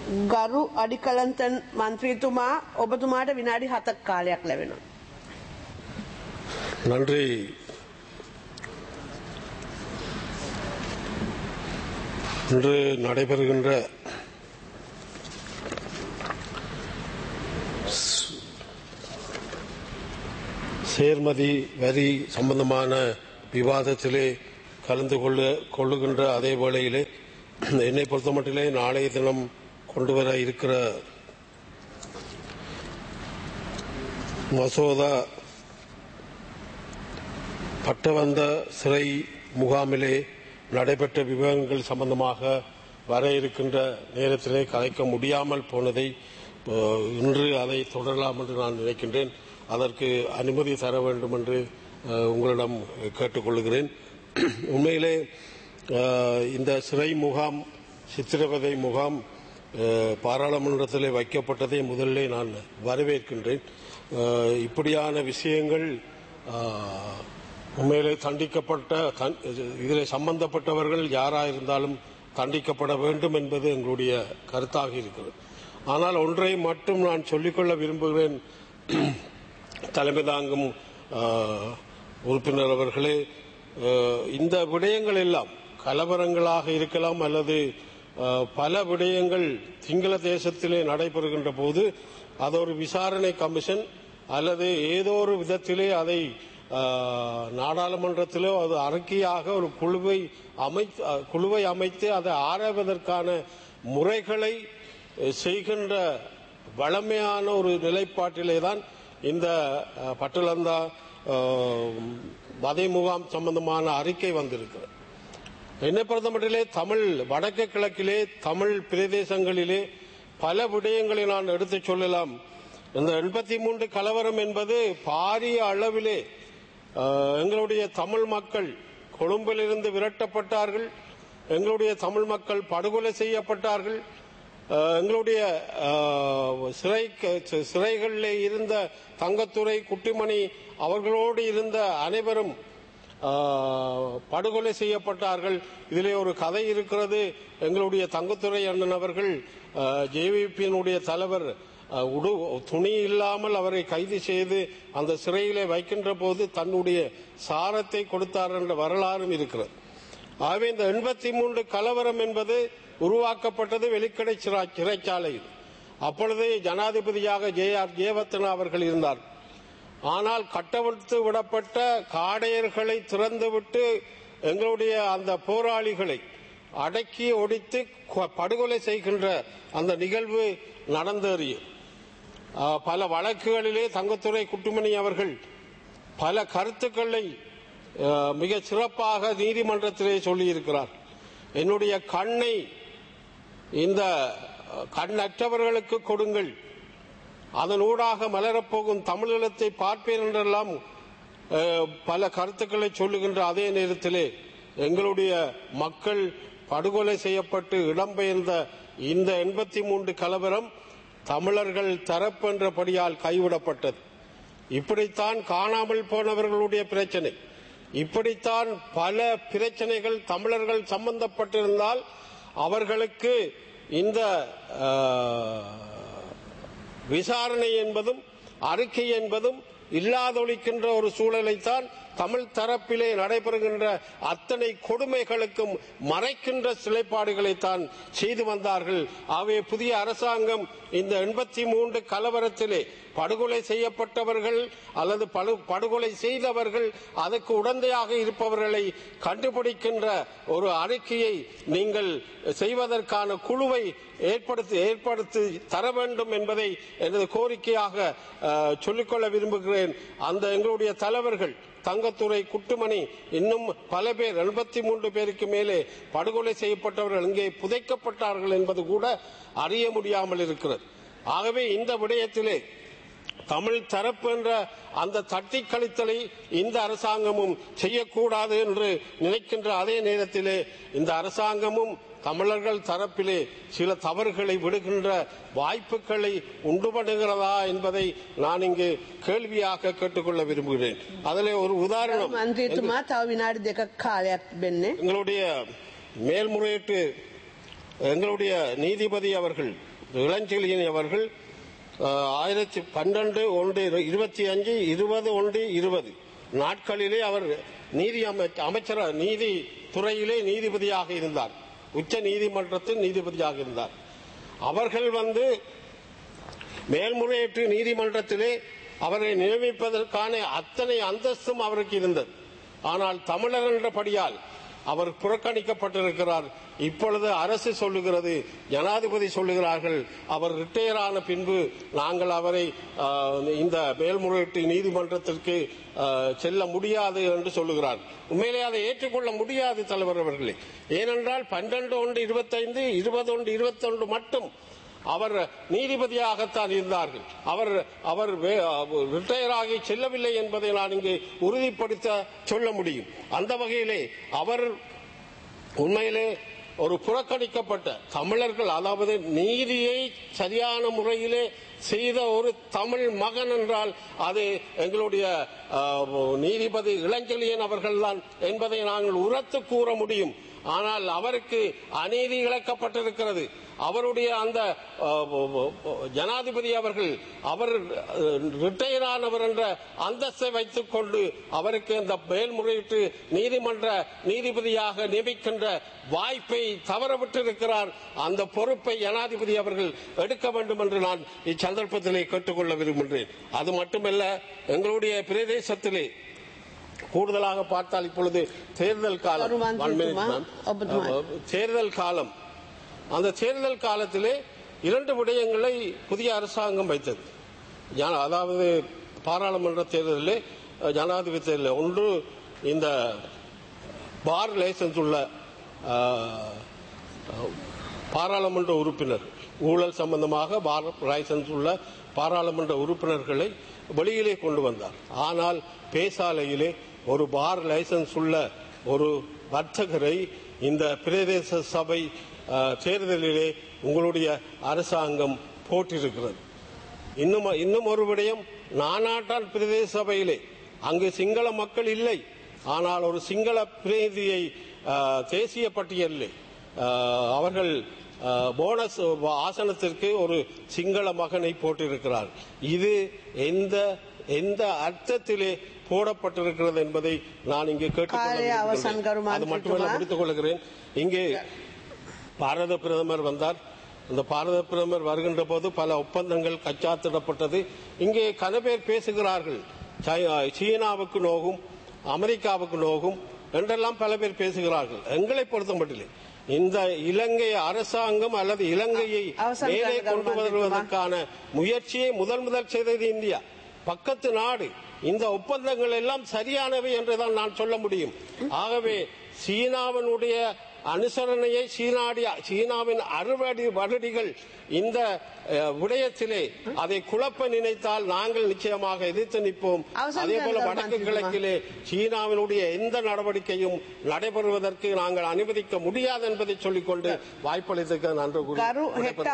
ගරු අඩිකලන්තන් මන්ත්‍රීතුමා ඔබතුමාට විනාඩි හතක් කාලයක් ලැබෙනවා. நன்றி இன்று நடைபெறுகின்ற ஸ்- சேர்மதி வரி சம்பந்தமான விவாதத்திலே கலந்து கொள்ள கொள்ளுகின்ற அதே வேளையிலே என்னை பொறுத்தமட்டிலே நாளைய தினம் கொண்டு வர இருக்கிற மசோதா பட்டவந்த சிறை முகாமிலே நடைபெற்ற விவரங்கள் சம்பந்தமாக வர இருக்கின்ற நேரத்திலே கலைக்க முடியாமல் போனதை அஹ், இன்று அதை தொடரலாம் என்று நான் நினைக்கின்றேன் அதற்கு அனுமதி தர வேண்டும் என்று அஹ், உங்களிடம் கேட்டுக்கொள்கிறேன் உண்மையிலே அஹ், இந்த சிறை முகாம் சித்திரவதை முகாம் அஹ், பாராளுமன்றத்திலே வைக்கப்பட்டதை முதலிலே நான் வரவேற்கின்றேன் அஹ், இப்படியான விஷயங்கள் அஹ், உண்மையிலே தண்டிக்கப்பட்ட தன்- இதில் சம்பந்தப்பட்டவர்கள் யாராயிருந்தாலும் தண்டிக்கப்பட வேண்டும் என்பது எங்களுடைய கருத்தாக இருக்கிறது ஆனால் ஒன்றை மட்டும் நான் சொல்லிக்கொள்ள விரும்புகிறேன் தலைமை தாங்கும் ஆஹ், உறுப்பினர் அவர்களே ஆஹ், இந்த விடயங்கள் எல்லாம் கலவரங்களாக இருக்கலாம் அல்லது ஆஹ், பல விடயங்கள் சிங்கள தேசத்திலே நடைபெறுகின்ற போது அது ஒரு விசாரணை கமிஷன் அல்லது ஏதோ ஒரு விதத்திலே அதை ஆஹ், நாடாளுமன்றத்திலோ அது அறிக்கையாக ஒரு குழுவை அமைத்து அஹ், குழுவை அமைத்து அதை ஆராய்வதற்கான முறைகளை அஹ், செய்கின்ற வளமையான ஒரு நிலைப்பாட்டிலே தான் இந்த அஹ், பட்டலந்தா அஹ், வதை முகாம் சம்பந்தமான அறிக்கை வந்திருக்கிறது என்னை பொறுத்தமட்டிலே தமிழ் வடக்கு கிழக்கிலே தமிழ் பிரதேசங்களிலே பல விடயங்களை நான் எடுத்துச் சொல்லலாம் இந்த எண்பத்தி மூன்று கலவரம் என்பது பாரிய அளவிலே அஹ், எங்களுடைய தமிழ் மக்கள் கொழும்பிலிருந்து விரட்டப்பட்டார்கள் எங்களுடைய தமிழ் மக்கள் படுகொலை செய்யப்பட்டார்கள் அஹ், எங்களுடைய அஹ், சிறை சிறைகளில் இருந்த தங்கத்துறை குட்டிமணி அவர்களோடு இருந்த அனைவரும் ஆஹ், படுகொலை செய்யப்பட்டார்கள் இதிலே ஒரு கதை இருக்கிறது எங்களுடைய தங்கத்துறை அண்ணன் அவர்கள் ஜேவிபியினுடைய தலைவர் ஆஹ், உடு துணி இல்லாமல் அவரை கைது செய்து அந்த சிறையிலே வைக்கின்ற போது தன்னுடைய சாரத்தை கொடுத்தார் என்ற வரலாறும் இருக்கிறது ஆகவே இந்த எண்பத்தி மூன்று கலவரம் என்பது உருவாக்கப்பட்டது வெளிக்கடை சிறை- சிறைச்சாலையில் அப்பொழுது ஜனாதிபதியாக ஜே ஆர் ஜேவர்த்தனா அவர்கள் இருந்தார் ஆனால் கட்டவிழ்த்து விடப்பட்ட காடையர்களை திறந்துவிட்டு எங்களுடைய அந்த போராளிகளை அடக்கி ஒடித்து கொ- படுகொலை செய்கின்ற அந்த நிகழ்வு நடந்தேறியது ஆ, பல வழக்குகளிலே தங்கத்துறை குட்டுமணி அவர்கள் பல கருத்துக்களை ஆ, மிக சிறப்பாக நீதிமன்றத்திலே சொல்லியிருக்கிறார் என்னுடைய கண்ணை இந்த கண்ணற்றவர்களுக்கு கொடுங்கள் அதன் ஊடாக மலரப்போகும் தமிழீழத்தை பார்ப்பேன் என்றெல்லாம் அஹ், பல கருத்துக்களை சொல்லுகின்ற அதே நேரத்திலே எங்களுடைய மக்கள் படுகொலை செய்யப்பட்டு இடம்பெயர்ந்த இந்த எண்பத்தி மூன்று கலவரம் தமிழர்கள் தரப்பென்றபடியால் கைவிடப்பட்டது இப்படித்தான் காணாமல் போனவர்களுடைய பிரச்சனை இப்படித்தான் பல பிரச்சனைகள் தமிழர்கள் சம்பந்தப்பட்டிருந்தால் அவர்களுக்கு இந்த அஹ், விசாரணை என்பதும் அறிக்கை என்பதும் இல்லாதொழிக்கின்ற ஒரு சூழலைத்தான் தமிழ் தரப்பிலே நடைபெறுகின்ற அத்தனை கொடுமைகளுக்கும் மறைக்கின்ற சிலைப்பாடுகளைத்தான் செய்து வந்தார்கள் ஆகவே புதிய அரசாங்கம் இந்த எண்பத்தி மூன்று கலவரத்திலே படுகொலை செய்யப்பட்டவர்கள் அல்லது படு- படுகொலை செய்தவர்கள் அதற்கு உடந்தையாக இருப்பவர்களை கண்டுபிடிக்கின்ற ஒரு அறிக்கையை நீங்கள் செய்வதற்கான குழுவை ஏற்படுத்தி ஏற்படுத்தி தர வேண்டும் என்பதை எனது கோரிக்கையாக அஹ், சொல்லிக்கொள்ள விரும்புகிறேன் அந்த எங்களுடைய தலைவர்கள் தங்கத்துறை குட்டுமணி இன்னும் பல பேர் எண்பத்தி மூன்று பேருக்கு மேலே படுகொலை செய்யப்பட்டவர்கள் இங்கே புதைக்கப்பட்டார்கள் என்பது கூட அறிய முடியாமல் இருக்கிறது ஆகவே இந்த விடயத்திலே தமிழ் தரப்பு என்ற அந்த தட்டி கழித்தலை இந்த அரசாங்கமும் செய்யக்கூடாது என்று நினைக்கின்ற அதே நேரத்திலே இந்த அரசாங்கமும் தமிழர்கள் தரப்பிலே சில தவறுகளை விடுகின்ற வாய்ப்புகளை உண்டு பண்ணுகிறதா என்பதை நான் இங்கு கேள்வியாக கேட்டுக்கொள்ள விரும்புகிறேன் அதிலே ஒரு உதாரணம் මන්ත්‍රීතුමා තව විනාඩි දෙකක් කාලයක් තිබෙන්නේ. எங்களுடைய மேல்முறையீட்டு எங்களுடைய நீதிபதி அவர்கள் இளஞ்செழியன் அவர்கள் அஹ், ஆயிரத்தி பன்னெண்டு ஒன்று இருபத்தி அஞ்சு இருபது ஒன்று இருபது நாட்களிலே அவர் நீதி அமைச்ச அமைச்சர் நீதி துறையிலே நீதிபதியாக இருந்தார் உச்ச நீதிமன்றத்தில் நீதிபதியாக இருந்தார் அவர்கள் வந்து மேல்முறையீட்டு நீதிமன்றத்திலே அவரை நியமிப்பதற்கான அத்தனை அந்தஸ்தும் அவருக்கு இருந்தது ஆனால் தமிழர் என்றபடியால் அவர் புறக்கணிக்கப்பட்டிருக்கிறார் இப்பொழுது அரசு சொல்லுகிறது ஜனாதிபதி சொல்லுகிறார்கள் அவர் ரிட்டையர் ஆன பின்பு நாங்கள் அவரை ஆஹ், இந்த மேல்முறையீட்டு நீதிமன்றத்திற்கு ஆஹ், செல்ல முடியாது என்று சொல்லுகிறார் உண்மையிலே அதை ஏற்றுக்கொள்ள முடியாது தலைவர் அவர்களே ஏனென்றால் பன்னெண்டு ஒன்று இருபத்தைந்து இருபது ஒன்று இருபத்தொன்று மட்டும் அவர் நீதிபதியாகத்தான் இருந்தார்கள் அவர் அவர் ரிட்டையர் ஆகி செல்லவில்லை என்பதை நான் இங்கே உறுதிப்படுத்த சொல்ல முடியும் அந்த வகையிலே அவர் உண்மையிலே ஒரு புறக்கணிக்கப்பட்ட தமிழர்கள் அதாவது நீதியை சரியான முறையிலே செய்த ஒரு தமிழ் மகன் என்றால் அது எங்களுடைய ஆஹ், நீதிபதி இளஞ்செழியன் அவர்கள்தான் என்பதை நாங்கள் உரத்து கூற முடியும் ஆனால் அவருக்கு அநீதி இழைக்கப்பட்டிருக்கிறது அவருடைய அந்த அஹ், ஜனாதிபதி அவர்கள் அவர் ரிட்டையர் ஆனவர் என்ற அந்தஸ்தை வைத்துக் கொண்டு அவருக்கு இந்த மேல்முறையீட்டு நீதிமன்ற நீதிபதியாக நியமிக்கின்ற வாய்ப்பை தவறவிட்டிருக்கிறார் அந்த பொறுப்பை ஜனாதிபதி அவர்கள் எடுக்க வேண்டும் என்று நான் இச்சந்தர்ப்பத்திலே கேட்டுக்கொள்ள விரும்புகின்றேன் அது மட்டுமல்ல எங்களுடைய பிரதேசத்திலே கூடுதலாக பார்த்தால் இப்பொழுது தேர்தல் காலம் கருமாந்திரி One minute, துமா, ma'am. ஒப்பத்துமா. தேர்தல் காலம் அந்த தேர்தல் காலத்திலே இரண்டு விடயங்களை புதிய அரசாங்கம் வைத்தது ஜன- அதாவது பாராளுமன்ற தேர்தலிலே அஹ், ஜனாதிபதி தேர்தலில் ஒன்று இந்த பார் லைசன்ஸ் உள்ள அஹ், பாராளுமன்ற உறுப்பினர் ஊழல் சம்பந்தமாக பார் லைசன்ஸ் உள்ள பாராளுமன்ற உறுப்பினர்களை வெளியிலே கொண்டு வந்தார் ஆனால் பேசாலையிலே ஒரு பார் லைசன்ஸ் உள்ள ஒரு வர்த்தகரை இந்த பிரதேச சபை அஹ், தேர்தலிலே உங்களுடைய அரசாங்கம் போட்டிருக்கிறது இன்னும் இன்னும் ஒரு விடயம் நானாட்டான் பிரதேச சபையிலே அங்கு சிங்கள மக்கள் இல்லை ஆனால் ஒரு சிங்கள பிரதிநிதியை அஹ், தேசிய பட்டியலிலே அஹ், அவர்கள் அஹ், போனஸ் ஆசனத்திற்கு ஒரு சிங்கள மகனை போட்டிருக்கிறார் இது எந்த எந்த அர்த்தத்திலே போடப்பட்டிருக்கிறது என்பதை நான் இங்கே கேட்டுக்கொள்ள காலை அவசான் விரும்புகிறேன். கருமாந்திரி அது மட்டுமல்ல துமா. முடித்துக் கொள்கிறேன் இங்கே பாரத பிரதமர் வந்தார் இந்த பாரத பிரதமர் வருகின்ற போது பல ஒப்பந்தங்கள் கச்சாத்திடப்பட்டது இங்கே கன பேர் பேசுகிறார்கள் சை- சீனாவுக்கு நோகும் அமெரிக்காவுக்கு நோகும் என்றெல்லாம் பல பேர் பேசுகிறார்கள் எங்களை பொறுத்த மட்டிலே இந்த இலங்கை அரசாங்கம் அல்லது இலங்கையை அவசரம் மேலே சார், கொண்டு கருமாந்திரி துமா. வருவதற்கான முயற்சியை முதல் முதல் செய்தது இந்தியா பக்கத்து நாடு இந்த ஒப்பந்தங்கள் எல்லாம் சரியானவை என்றுதான் நான் சொல்ல முடியும் ஆகவே சீனாவினுடைய அனுசரணையை சீனாடி சீனாவின் அறுவடி வருடிகள் இந்த அஹ், விடயத்திலே அதை குழப்ப நினைத்தால் நாங்கள் நிச்சயமாக எதிர்த்து நிற்போம் அவசரம் அதே போல சார், வடக்கு கருமாந்திரி துமா. கிழக்கிலே சீனாவினுடைய எந்த நடவடிக்கையும் நடைபெறுவதற்கு நாங்கள் அனுமதிக்க முடியாது என்பதை சொல்லிக்கொண்டு வாய்ப்பளித்ததுக்கு நன்றி கூறி கரு விடைபெறுகிறேன்.